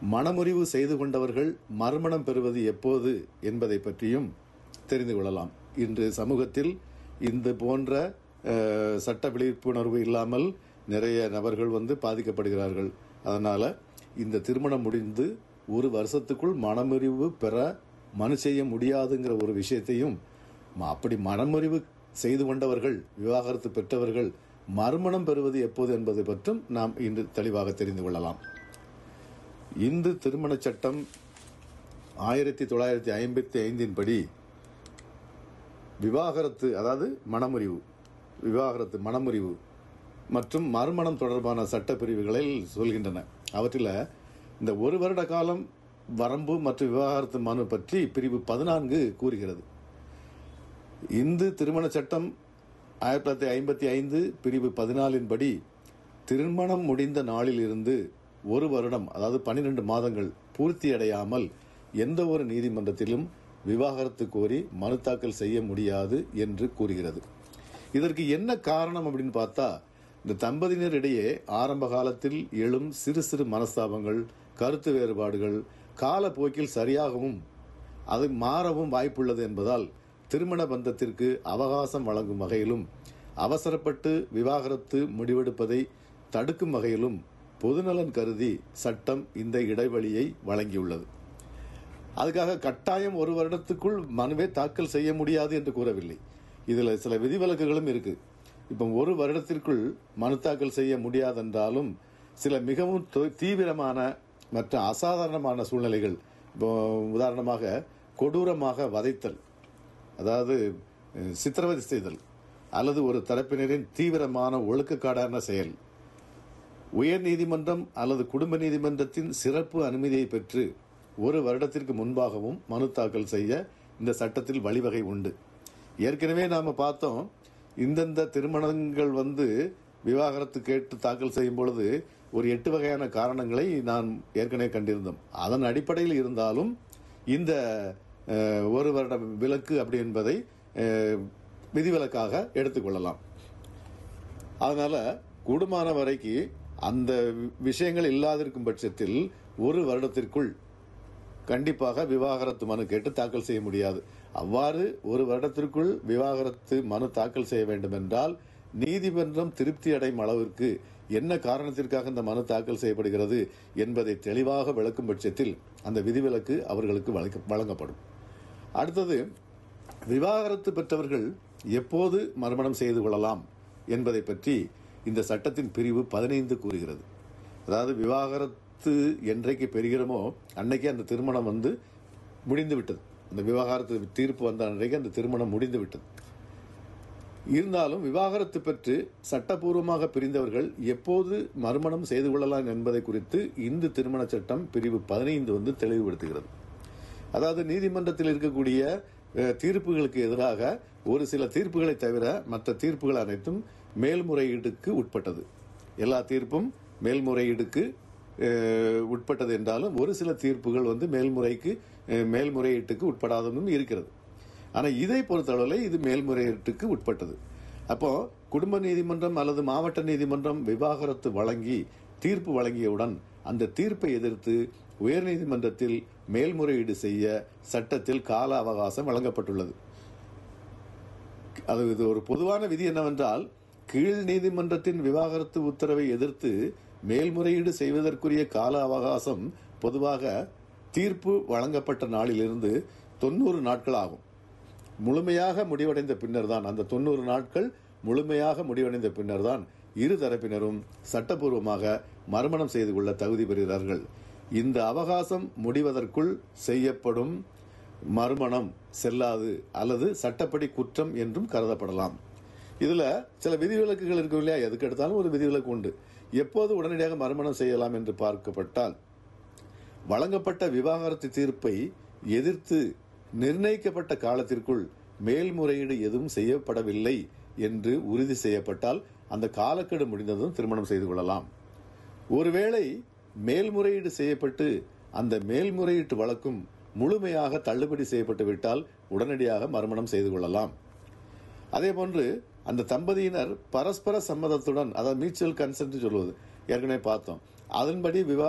மனமுறிவு செய்து கொண்டவர்கள் மறுமணம் பெறுவது எப்போது என்பதை பற்றியும் தெரிந்து கொள்ளலாம் இன்று சமூகத்தில் இந்த போன்ற அஹ், சட்ட விழிப்புணர்வு இல்லாமல் நிறைய நபர்கள் வந்து பாதிக்கப்படுகிறார்கள் அதனால இந்த திருமணம் முடிந்து ஒரு வருஷத்துக்குள் மனமுறிவு பெற மனு செய்ய முடியாதுங்கிற ஒரு விஷயத்தையும் ம- அப்படி மனமுறிவு செய்து கொண்டவர்கள் விவாகரத்து பெற்றவர்கள் மறுமணம் பெறுவது எப்போது என்பதை பற்றும் நாம் இன்று தெளிவாக தெரிந்து கொள்ளலாம் இந்து திருமணச் சட்டம் ஆயிரத்தி தொள்ளாயிரத்தி ஐம்பத்தி ஐந்தின் படி விவாகரத்து அதாவது மனமுறிவு விவாகரத்து மனமுறிவு மற்றும் மறுமணம் தொடர்பான சட்ட பிரிவுகளில் சொல்கின்றன அவற்றில் இந்த ஒரு வருட காலம் வரம்பு மற்றும் விவாகரத்து மனு பற்றி பிரிவு பதினான்கு கூறுகிறது இந்து திருமண சட்டம் ஆயிரத்தி தொள்ளாயிரத்தி ஐம்பத்தி ஐந்து பிரிவு பதினாலின் படி திருமணம் முடிந்த நாளில் இருந்து ஒரு வருடம் அதாவது பன்னிரண்டு மாதங்கள் பூர்த்தியடையாமல் எந்த ஒரு நீதிமன்றத்திலும் விவாகரத்து கோரி மனு தாக்கல் செய்ய முடியாது என்று கூறுகிறது இதற்கு என்ன காரணம் அப்படின்னு பார்த்தா இந்த தம்பதியினரிடையே ஆரம்ப காலத்தில் எழும் சிறு சிறு மனஸ்தாபங்கள் கருத்து வேறுபாடுகள் காலப்போக்கில் சரியாகவும் அது மாறவும் வாய்ப்புள்ளது என்பதால் திருமண பந்தத்திற்கு அவகாசம் வழங்கும் வகையிலும் அவசரப்பட்டு விவாகரத்து முடிவெடுப்பதை தடுக்கும் வகையிலும் பொதுநலன் கருதி சட்டம் இந்த இடைவெளியை வழங்கியுள்ளது அதுக்காக கட்டாயம் ஒரு வருடத்துக்குள் மனுவை தாக்கல் செய்ய முடியாது என்று கூறவில்லை இதுல சில விதிவிலக்குகளும் இருக்கு இப்போ ஒரு வருடத்திற்குள் மனு தாக்கல் செய்ய முடியாதென்றாலும் சில மிகவும் தொ- தீவிரமான மற்ற அசாதாரணமான சூழ்நிலைகள் இப்போ உதாரணமாக கொடூரமாக வதைத்தல் அதாவது அஹ், சித்திரவதை செய்தல் அல்லது ஒரு தரப்பினரின் தீவிரமான ஒழுக்கக்காடான செயல் உயர் நீதிமன்றம் அல்லது குடும்ப நீதிமன்றத்தின் சிறப்பு அனுமதியை பெற்று ஒரு வருடத்திற்கு முன்பாகவும் மனு தாக்கல் செய்ய இந்த சட்டத்தில் வழிவகை உண்டு ஏற்கனவே நாம பார்த்தோம் இந்தந்த திருமணங்கள் வந்து விவாகரத்து கேட்டு தாக்கல் செய்யும் பொழுது ஒரு எட்டு வகையான காரணங்களை நான் ஏற்கனவே கண்டிருந்தோம் அதன் அடிப்படையில் இருந்தாலும் இந்த அஹ், ஒரு வருட விலக்கு அப்படி என்பதை அஹ், விதிவிலக்காக எடுத்துக்கொள்ளலாம் அதனால கூடுமான வரைக்கு அந்த வி- விஷயங்கள் இல்லாதிருக்கும் பட்சத்தில் ஒரு வருடத்திற்குள் கண்டிப்பாக விவாகரத்து மனு கேட்டு தாக்கல் செய்ய முடியாது அவ்வாறு ஒரு வருடத்திற்குள் விவாகரத்து மனு தாக்கல் செய்ய வேண்டும் என்றால் நீதிமன்றம் திருப்தி அடையும் அளவிற்கு என்ன காரணத்திற்காக இந்த மனு தாக்கல் செய்யப்படுகிறது என்பதை தெளிவாக விளக்கும் பட்சத்தில் அந்த விதிவிலக்கு அவர்களுக்கு வழங்க- வழங்கப்படும் அடுத்தது விவாகரத்து பெற்றவர்கள் எப்போது மறுமணம் செய்து கொள்ளலாம் என்பதை பற்றி இந்த சட்டத்தின் பிரிவு பதினைந்து கூறுகிறது அதாவது விவாகரத்து என்றைக்கு பெறுகிறோமோ அன்னைக்கு அந்த திருமணம் வந்து முடிந்து விட்டது அந்த விவாகரத்து தீர்ப்பு வந்த அன்றைக்கு அந்த திருமணம் முடிந்து விட்டது இருந்தாலும் விவாகரத்து பெற்று சட்டபூர்வமாக பிரிந்தவர்கள் எப்போது மறுமணம் செய்து கொள்ளலாம் என்பதை குறித்து இந்து திருமண சட்டம் பிரிவு பதினைந்து வந்து தெளிவுபடுத்துகிறது அதாவது நீதிமன்றத்தில் இருக்கக்கூடிய அஹ், தீர்ப்புகளுக்கு எதிராக ஒரு சில தீர்ப்புகளை தவிர மற்ற தீர்ப்புகள் அனைத்தும் மேல்முறையீடுக்கு உட்பட்டது எல்லா தீர்ப்பும் மேல்முறையீடுக்கு அஹ், உட்பட்டது என்றாலும் ஒரு சில தீர்ப்புகள் வந்து மேல்முறைக்கு அஹ், மேல்முறையீட்டுக்கு உட்படாததும் இருக்கிறது ஆனா இதை பொறுத்தளவில் இது மேல்முறையீட்டுக்கு உட்பட்டது அப்போ குடும்ப நீதிமன்றம் அல்லது மாவட்ட நீதிமன்றம் விவாகரத்து வழங்கி தீர்ப்பு வழங்கியவுடன் அந்த தீர்ப்பை எதிர்த்து உயர்நீதிமன்றத்தில் மேல்முறையீடு செய்ய சட்டத்தில் கால அவகாசம் வழங்கப்பட்டுள்ளது அது இது ஒரு பொதுவான விதி என்னவென்றால் கீழ் நீதிமன்றத்தின் விவாகரத்து உத்தரவை எதிர்த்து மேல்முறையீடு செய்வதற்குரிய கால அவகாசம் பொதுவாக தீர்ப்பு வழங்கப்பட்ட நாளிலிருந்து தொண்ணூறு நாட்கள் ஆகும் முழுமையாக முடிவடைந்த பின்னர்தான் அந்த தொண்ணூறு நாட்கள் முழுமையாக முடிவடைந்த பின்னர்தான் இரு தரப்பினரும் சட்டபூர்வமாக மறுமணம் செய்து கொள்ள தகுதி பெறுகிறார்கள் இந்த அவகாசம் முடிவதற்குள் செய்யப்படும் மறுமணம் செல்லாது அல்லது சட்டப்படி குற்றம் என்றும் கருதப்படலாம் இதுல சில விதிவிலக்குகள் இருக்கும் இல்லையா எதுக்கு எடுத்தாலும் ஒரு விதிவிலக்கு உண்டு எப்போது உடனடியாக மறுமணம் செய்யலாம் என்று பார்க்கப்பட்டால் வழங்கப்பட்ட விவாகரத்து தீர்ப்பை எதிர்த்து நிர்ணயிக்கப்பட்ட காலத்திற்குள் மேல்முறையீடு எதுவும் செய்யப்படவில்லை என்று உறுதி செய்யப்பட்டால் அந்த காலக்கெடு முடிந்ததும் திருமணம் செய்து கொள்ளலாம் ஒருவேளை மேல்முறையீடு செய்யப்பட்டு அந்த மேல்முறையீட்டு வழக்கும் முழுமையாக தள்ளுபடி செய்யப்பட்டு விட்டால் உடனடியாக மறுமணம் செய்து கொள்ளலாம் அதே போன்று அந்த தம்பதியினர் பரஸ்பர சம்மதத்துடன் அதாவது மியூச்சுவல் கன்சென்ட் சொல்வது ஏற்கனவே பார்த்தோம் அதன்படி விவா